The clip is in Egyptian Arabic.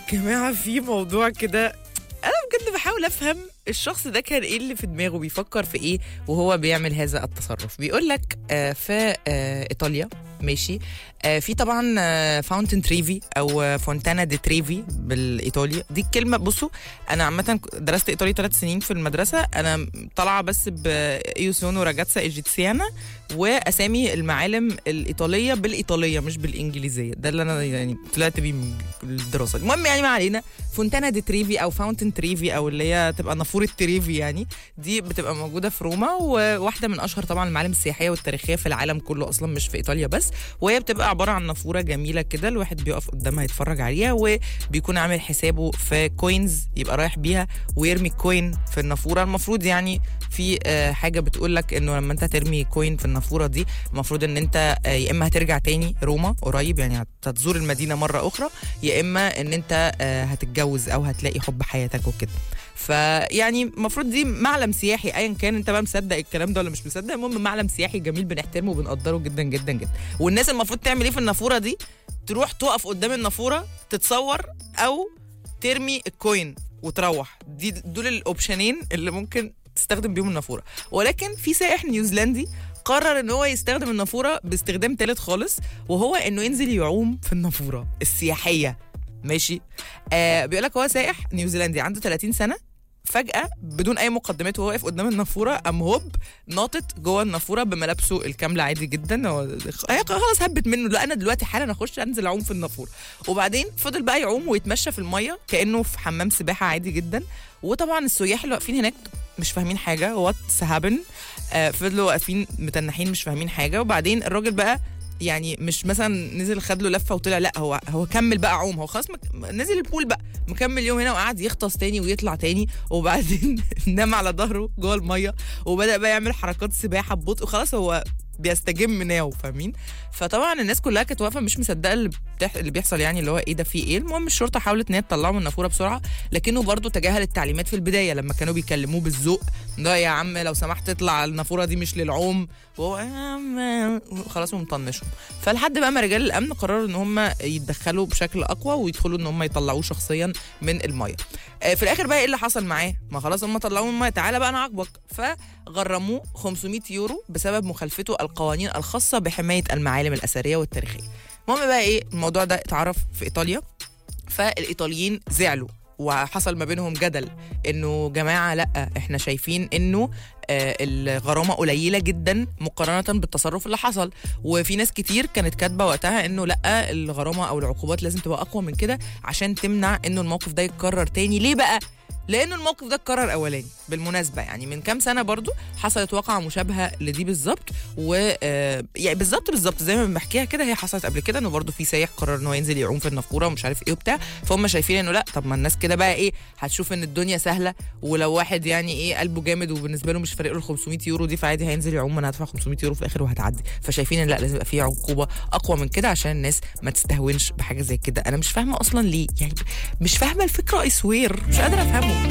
جماعة في موضوع كده أنا بجد بحاول أفهم الشخص ده كان إيه اللي في دماغه بيفكر في إيه وهو بيعمل هذا التصرف بيقول لك آه، في آه، إيطاليا ماشي آه، في طبعا فاونتن تريفي او فونتانا دي تريفي بالايطالي دي الكلمه بصوا انا عامه درست ايطالي ثلاث سنين في المدرسه انا طالعه بس بايوسونو راجاتسا ايجيتسيانا واسامي المعالم الايطاليه بالايطاليه مش بالانجليزيه ده اللي انا يعني طلعت بيه من الدراسه المهم يعني ما علينا فونتانا دي تريفي او فاونتن تريفي او اللي هي تبقى نافوره تريفي يعني دي بتبقى موجوده في روما وواحده من اشهر طبعا المعالم السياحيه والتاريخيه في العالم كله اصلا مش في ايطاليا بس وهي بتبقى عباره عن نافوره جميله كده الواحد بيقف قدامها يتفرج عليها وبيكون عامل حسابه في كوينز يبقى رايح بيها ويرمي الكوين في النافوره المفروض يعني في آه، حاجه بتقول لك انه لما انت ترمي كوين في النافوره دي المفروض ان انت آه، يا اما هترجع تاني روما قريب يعني هتزور المدينه مره اخرى يا اما ان انت آه، هتتجوز او هتلاقي حب حياتك وكده فيعني المفروض دي معلم سياحي ايا كان انت بقى مصدق الكلام ده ولا مش مصدق المهم معلم سياحي جميل بنحترمه وبنقدره جدا جدا جدا والناس المفروض تعمل ايه في النافوره دي تروح تقف قدام النافوره تتصور او ترمي الكوين وتروح دي دول الاوبشنين اللي ممكن تستخدم بيهم النافوره ولكن في سائح نيوزيلندي قرر ان هو يستخدم النافوره باستخدام ثالث خالص وهو انه ينزل يعوم في النافوره السياحيه ماشي آه بيقول لك هو سائح نيوزيلندي عنده 30 سنه فجأة بدون أي مقدمات وهو واقف قدام النافورة قام هوب ناطط جوه النافورة بملابسه الكاملة عادي جدا هو هي خلاص هبت منه لا أنا دلوقتي حالا أخش أنزل أعوم في النافورة وبعدين فضل بقى يعوم ويتمشى في المية كأنه في حمام سباحة عادي جدا وطبعا السياح اللي واقفين هناك مش فاهمين حاجة واتس هابن آه فضلوا واقفين متنحين مش فاهمين حاجة وبعدين الراجل بقى يعني مش مثلا نزل خد له لفه وطلع لا هو هو كمل بقى عوم هو خلاص مك... نزل البول بقى مكمل يوم هنا وقعد يغطس تاني ويطلع تاني وبعدين نام على ظهره جوه الميه وبدا بقى يعمل حركات سباحه ببطء وخلاص هو بيستجم ناو فاهمين فطبعا الناس كلها كانت واقفه مش مصدقه اللي, بتح... اللي بيحصل يعني اللي هو ايه ده في ايه المهم الشرطه حاولت ان هي تطلعه من النافوره بسرعه لكنه برضه تجاهل التعليمات في البدايه لما كانوا بيكلموه بالذوق ده يا عم لو سمحت اطلع النافوره دي مش للعوم وهو يا عم خلاص ومطنشهم فلحد بقى ما رجال الامن قرروا ان هم يتدخلوا بشكل اقوى ويدخلوا ان هم يطلعوه شخصيا من الميه آه، في الاخر بقى ايه اللي حصل معاه ما خلاص هم طلعوه من الميه تعالى بقى انا عاقبك فغرموه 500 يورو بسبب مخالفته القوانين الخاصه بحمايه المعالم الاثريه والتاريخيه المهم بقى ايه الموضوع ده اتعرف في ايطاليا فالايطاليين زعلوا وحصل ما بينهم جدل انه جماعه لا احنا شايفين انه آه الغرامه قليله جدا مقارنه بالتصرف اللي حصل وفي ناس كتير كانت كاتبه وقتها انه لا الغرامه او العقوبات لازم تبقى اقوى من كده عشان تمنع انه الموقف ده يتكرر تاني ليه بقى لانه الموقف ده اتكرر اولاني بالمناسبه يعني من كام سنه برضو حصلت واقعه مشابهه لدي بالظبط و آه، يعني بالظبط بالظبط زي ما بنحكيها كده هي حصلت قبل كده انه برضو في سايح قرر ان هو ينزل يعوم في النافوره ومش عارف ايه وبتاع فهم شايفين انه لا طب ما الناس كده بقى ايه هتشوف ان الدنيا سهله ولو واحد يعني ايه قلبه جامد وبالنسبه له مش فارق له ال 500 يورو دي فعادي هينزل يعوم انا هدفع 500 يورو في الاخر وهتعدي فشايفين ان لا لازم يبقى في عقوبه اقوى من كده عشان الناس ما تستهونش بحاجه زي كده انا مش فاهمه اصلا ليه يعني مش فاهمه الفكره اي سوير مش قادره افهمه